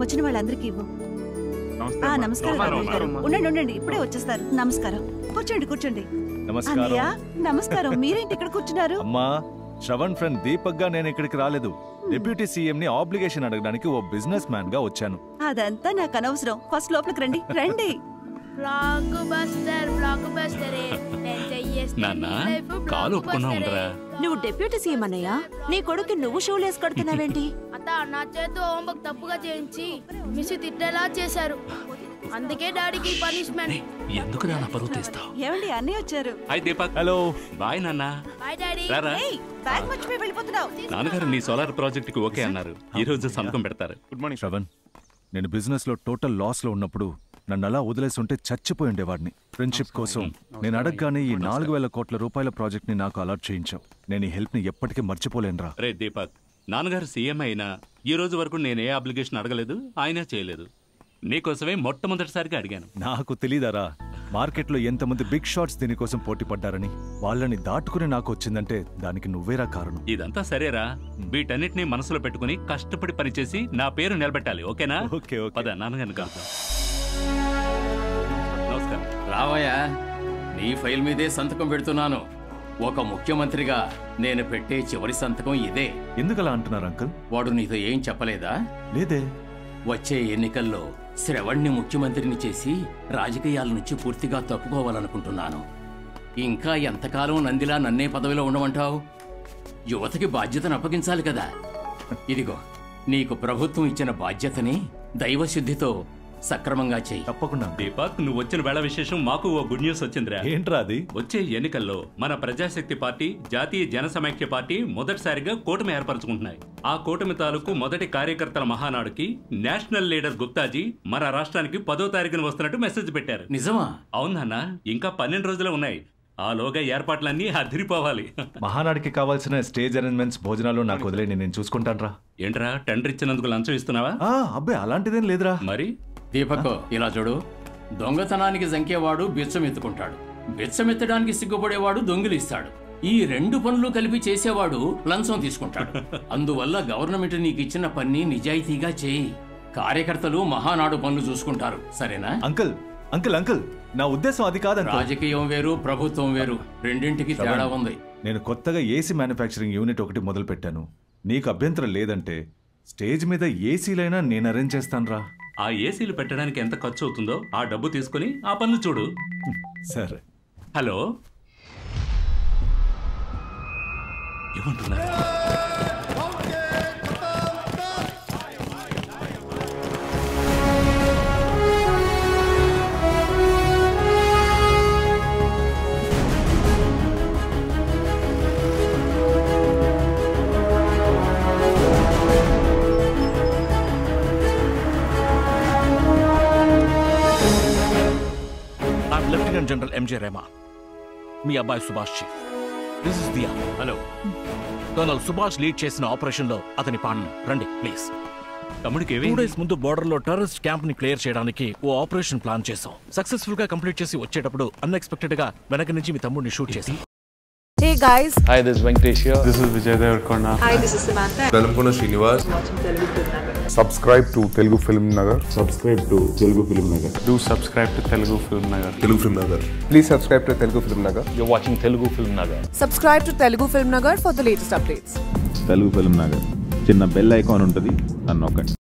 వచ్చిన వాళ్ళందరికీ ఇవ్వు నమస్తే ఆ అమ్మా. నమస్కారం నమస్కారం, రాఘవయ్య గారు అమ్మా. ఉండండి ఉండండి ఇప్పుడే వచ్చేస్తారు నమస్కారం కూర్చోండి కూర్చోండి నమస్కారం అన్నయ్య నమస్కారం మీరేంటి ఇక్కడ కూర్చున్నారు అమ్మా శ్రవణ్ ఫ్రెండ్ దీపక్ గా నేను ఇక్కడికి రాలేదు డిప్యూటీ సీఎం ని ఆబ్లిగేషన్ అడగడానికి ఓ బిజినెస్ మ్యాన్ గా వచ్చాను అదంతా నాకు అనవసరం ఫస్ట్ లోపలికి రండి రండి బ్లాక్ బస్టర్ బ్లాక్ బస్టర్ నాన్న కాలు ఒప్పుకున్నా ఉండరా నువ్వు డిప్యూటీ సీఎం అన్నయ్య నీ కొడుకు నువ్వు షూలేసి కడుతున్నావేంటి అత్త నా చేతితో హోంవర్క్ తప్పుగా చేయించి మిస్ తిట్టేలా చేశారు అందుకే డాడీకి పనిష్మెంట్ ఎందుకు నా పరువు తీస్తావు ఏమండి అన్నయ్య వచ్చారు హాయ్ దీపక్ హలో బాయ్ నాన్న బాయ్ డాడీ రారా ఏయ్ బ్యాగ్ మర్చిపోయి వెళ్ళిపోతున్నావు నాన్నగారు నీ సోలార్ ప్రాజెక్ట్ కి ఓకే అన్నారు ఈ రోజు సంతకం పెడతారు గుడ్ మార్నింగ్ శ్రవణ్ నేను బిజినెస్ లో టోటల్ లాస్ లో ఉన్నప్పుడు నన్ను అలా వదిలేసి ఉంటే చచ్చిపోయి ఉండేవాడిని ఫ్రెండ్షిప్ కోసం నేను అడగగానే ఈ నాలుగు వేల కోట్ల రూపాయల ప్రాజెక్ట్ ని నాకు అలాట్ చేయించావు నేను ఈ హెల్ప్ ని ఎప్పటికీ మర్చిపోలేనురా రే దీపక్ నాన్నగారు సీఎం అయినా ఈ రోజు వరకు నేను ఏ అప్లికేషన్ అడగలేదు ఆయన చేయలేదు నీకోసమే మొట్టమొదటిసారిగా అడిగాను నాకు తెలీదారా మార్కెట్లో ఎంతమంది బిగ్ షాట్స్ దీనికోసం పోటీ పడ్డారని వాళ్ళని దాటుకుని నాకు వచ్చిందంటే దానికి నువ్వేరా కారణం ఇదంతా సరేరా వీటన్నిటిని మనసులో పెట్టుకుని కష్టపడి పనిచేసి నా పేరు నిలబెట్టాలి ఓకేనా ఓకే ఓకే పద నాన్నగారిని కలుద్దాం నమస్కారం రావయ్యా నీ ఫైల్ మీదే సంతకం పెడుతున్నాను ఒక ముఖ్యమంత్రిగా నేను పెట్టే చివరి సంతకం ఇదే ఎందుకు అలా అంటున్నారు అంకుల్ వాడు నీతో ఏం చెప్పలేదా లేదే వచ్చే ఎన్నికల్లో శ్రవణ్ణి ముఖ్యమంత్రిని చేసి రాజకీయాల నుంచి పూర్తిగా తప్పుకోవాలనుకుంటున్నాను ఇంకా ఎంతకాలం నందిలా నన్నే పదవిలో ఉండమంటావు యువతకి బాధ్యతను అప్పగించాలి కదా ఇదిగో నీకు ప్రభుత్వం ఇచ్చిన బాధ్యతని దైవశుద్ధితో సక్రమంగా చెయ్యి తప్పకుండా uncle. దీపక్ నువ్వు వచ్చిన వేళ విశేషం మాకు ఓ గుడ్ న్యూస్ వచ్చిందిరా ఏంట్రా అది వచ్చే ఎన్నికల్లో మన ప్రజాశక్తి పార్టీ జాతీయ జన సమైక్య పార్టీ మొదటిసారిగా కూటమి ఏర్పరచుకుంటున్నాయి ఆ కూటమి తాలూకు మొదటి కార్యకర్తల మహానాడుకి నేషనల్ లీడర్ గుప్తాజీ మన రాష్ట్రానికి పదో తారీఖున వస్తున్నట్టు మెసేజ్ పెట్టారు నిజమా అవునన్నా ఇంకా పన్నెండు రోజులే ఉన్నాయి ఆలోగా ఏర్పాట్లన్నీ అదిరిపోవాలి మహానాడికి కావాల్సిన స్టేజ్ అరేంజ్మెంట్స్ భోజనాలు నాకు వదిలేండి నేను చూసుకుంటానురా ఏంట్రా టెండర్ ఇచ్చినందుకు లంచం ఇస్తున్నావా ఆ అబ్బాయి అలాంటిదేం లేదురా మరి దీపక్ ఇలా చూడు దొంగతనానికి సంఖ్యవాడు బిచ్చం ఎత్తుకుంటాడు బిచ్చం ఎత్తడానికి సిగ్గుపడేవాడు దొంగిలిస్తాడు ఈ రెండు పనులు కలిపి చేసేవాడు లంచం తీసుకుంటాడు అందువల్ల గవర్నమెంట్ నీకు ఇచ్చిన పని నిజాయితీగా చేయి కార్యకర్తలు మహానాడు పనులు చూసుకుంటారు సరేనా అంకుల్ అంకుల్ అంకుల్ నా ఉద్దేశం అది కాదు అంకుల్ రాజకీయం వేరు ప్రభుత్వం వేరు రెండింటికి తేడా ఉంది నేను కొత్తగా ఏసీ మ్యానుఫ్యాక్చరింగ్ యూనిట్ ఒకటి మొదలు పెట్టాను నీకు అభ్యంతరం లేదంటే స్టేజ్ మీద ఏసీలైనా నేను అరేంజ్ చేస్తానురా ఆ ఏసీలు పెట్టడానికి ఎంత ఖర్చు అవుతుందో ఆ డబ్బు తీసుకుని ఆ పనులు చూడు సరే హలో ఏమంటున్నారు I'm Lieutenant General MJ Rehman. మీ అబ్బాయి Subhash chief this is Diya hello colonel Subhash lead చేసిన ఆపరేషన్ లో అతని పాలన రండి ప్లీజ్ తమ్ముడికి టూ ఏమైంది డేస్ ముందు బోర్డర్ లో టెర్రరిస్ట్ క్యాంప్ ని క్లియర్ చేయడానికి ఓ ఆపరేషన్ ప్లాన్ చేసాం సక్సెస్ఫుల్ గా కంప్లీట్ చేసి వచ్చేటప్పుడు అన్ఎక్స్పెక్టెడ్ గా వెనక నుంచి మీ తమ్ముడిని షూట్ చేసి Hey guys, Hi, this is Venkatesh here. This is Vijay Deverakonda hi, this is Samantha. Velankonda Srinivas subscribe to Telugu film Nagar subscribe to Telugu film Nagar do subscribe to Telugu film Nagar Telugu film Nagar please subscribe to Telugu film Nagar You're watching Telugu Film Nagar. Subscribe to Telugu Film Nagar for the latest updates. Telugu film Nagar చిన్న bell icon ఉంటుంది నన్ను నొక్కండి